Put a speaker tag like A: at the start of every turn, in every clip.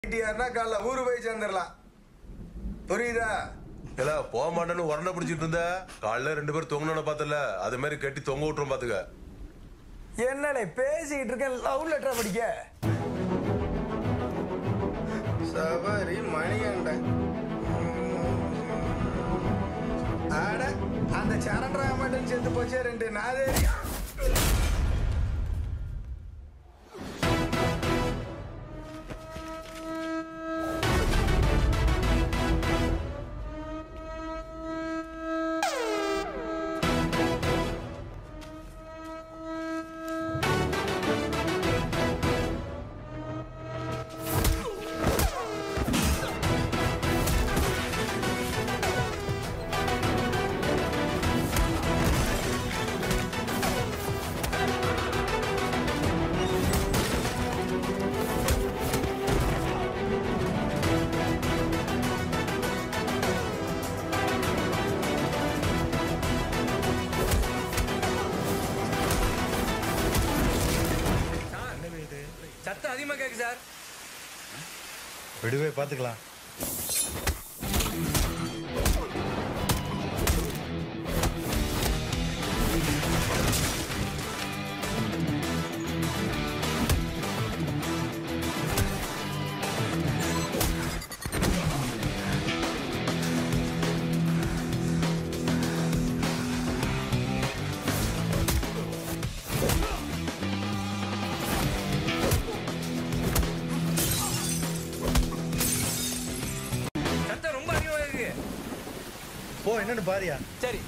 A: ஐடிஆர்னா காலைல ஊரு போய் சேர்ந்துடலாம் புரியுதா
B: இல்ல போக மாட்டேன்னு உரண்டை பிடிச்சிட்டு இருந்த காலைல ரெண்டு பேரும் தொங்கணும்னு பார்த்தல அது மாதிரி கட்டி தொங்க விட்டுரும் பாத்துக்க
A: என்னடே பேசிக்கிட்டு இருக்கேன் லவ் லெட்டர் படிக்க சபரி மணிகண்டன் ஆட அந்த சரண்டரா மட்டும் செத்து போச்சே ரெண்டு நாதேரி
C: சத்தம் அதிகமா கேக்கு சார்
D: விடுவே பார்த்துக்கலாம்
C: சத்தம் ரொம்ப அதிகமா இருக்கு
D: போ என்னன்னு பாரியா
C: சரி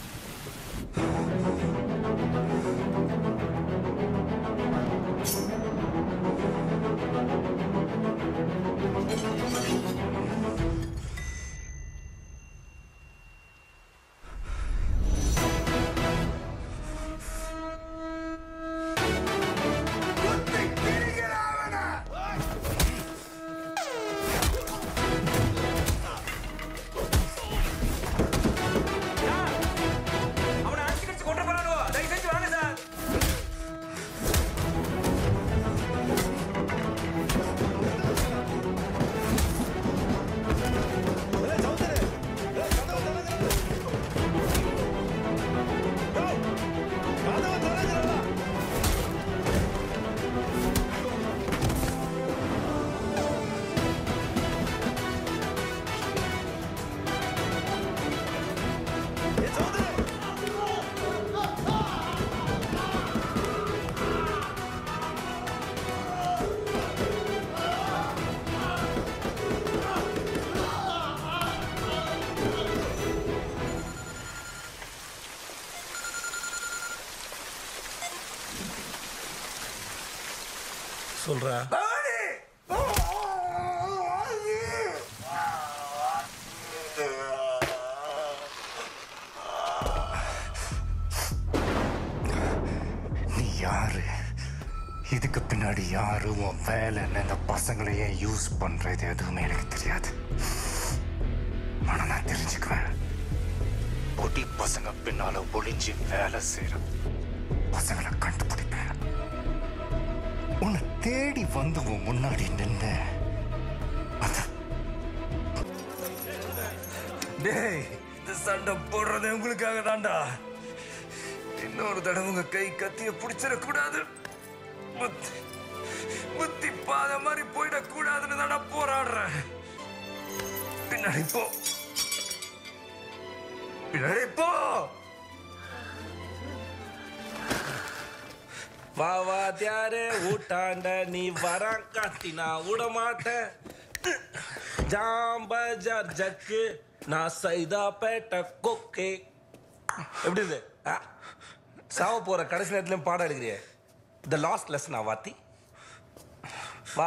C: அவனை அடிச்சு கடிச்சு கொண்டு போறானோ தயவு செஞ்சு வாங்க சார்
D: சொல்றா
E: நீ யாரு இதுக்கு பின்னாடி யாரு உன் வேலைன்னு இந்த பசங்களையே யூஸ் பண்றது எதுவுமே எனக்கு தெரியாது ஆனா நான் தெரிஞ்சுக்குவேன் பொடி பசங்க பின்னால ஒளிஞ்சு வேலை செய்யற பசங்களை கண்டுபிடிப்பேன் உன்னை தேடி வந்து உன் முன்னாடி நின்று அந்த
C: டேய் இந்த சண்டை போடுறது உங்களுக்காக தான்டா இன்னொரு தடவை உங்க கை கத்திய பிடிச்சிடக்கூடாது புத்தி புத்தி பாத மாதிரி போயிடக்கூடாதுன்னு தானே போராடுறேன் பின்னாடி போ பின்னாடி போ வா வா தியாரே ஊட்டாண்ட நீ வரான் காத்தி நான் விட மாட்டேன் ஜாம் பஜார் ஜக்கு நான் சைதாப்பேட்டை கொக்கே எப்படி இது ஆ? சாவ போற கடைசி நேரத்துலயும் பாடம் எடுக்கிறியே த லாஸ்ட் லெசன் வாத்தி வா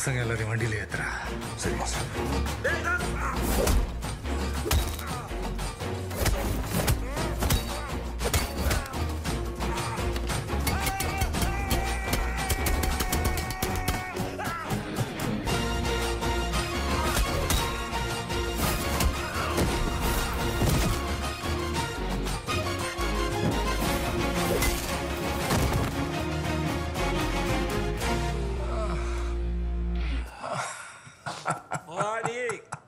E: பசங்க எல்லாரையும் வண்டியில ஏத்துறா
B: சரி சார்
C: வாடி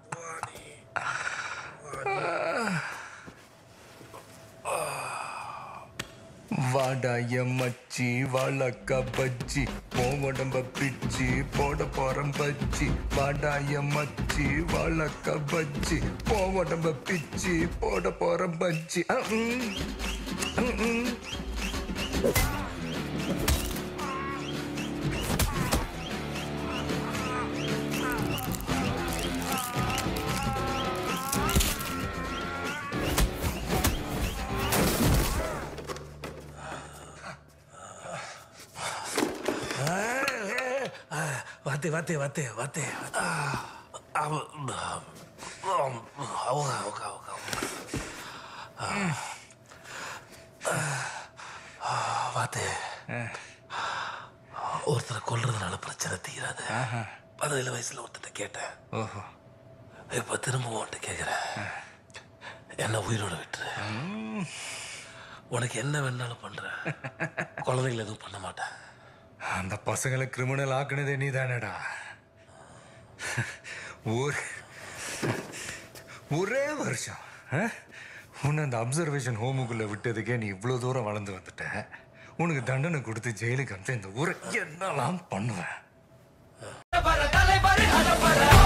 E: வாடா எம்மச்சி வாழக்கா பஜ்ஜி போ உடம்ப பிச்சி போட போறம் பஜ்ஜி வாடா எம்மச்சி வாழக்கா பஜ்ஜி போ உடம்ப பிச்சி போட போறம் பஜ்ஜி அ, ம். ம், ம்.
C: வாத்தே வாத்தே வாத்தே வாத்தே வாத்தே ஒருத்தரை கொல்றதுனால பிரச்சனை தீராது பதினேழு வயசுல ஒருத்தட்ட கேட்டேன்
E: ஓஹோ
C: இப்ப திரும்ப உன்கிட்ட கேக்குறேன் என்ன உயிரோட விட்டுரு உனக்கு என்ன வேணாலும் பண்றேன் குழந்தைகள் எதுவும் பண்ண மாட்டேன்
E: அந்த பசங்களை கிரிமினல் ஆக்குனதே நீ தானடா ஒரு ஒரே வருஷம் ஆ? உன்னை அந்த அப்சர்வேஷன் ஹோமுக்குள்ள விட்டதுக்கே நீ இவ்வளோ தூரம் வளர்ந்து வந்துட்ட உனக்கு தண்டனை கொடுத்து ஜெயிலுக்கு அனுப்பிச்சு இந்த ஊரை என்னெல்லாம் பண்ணுவேன்
F: பர தலைவர் அடப்பற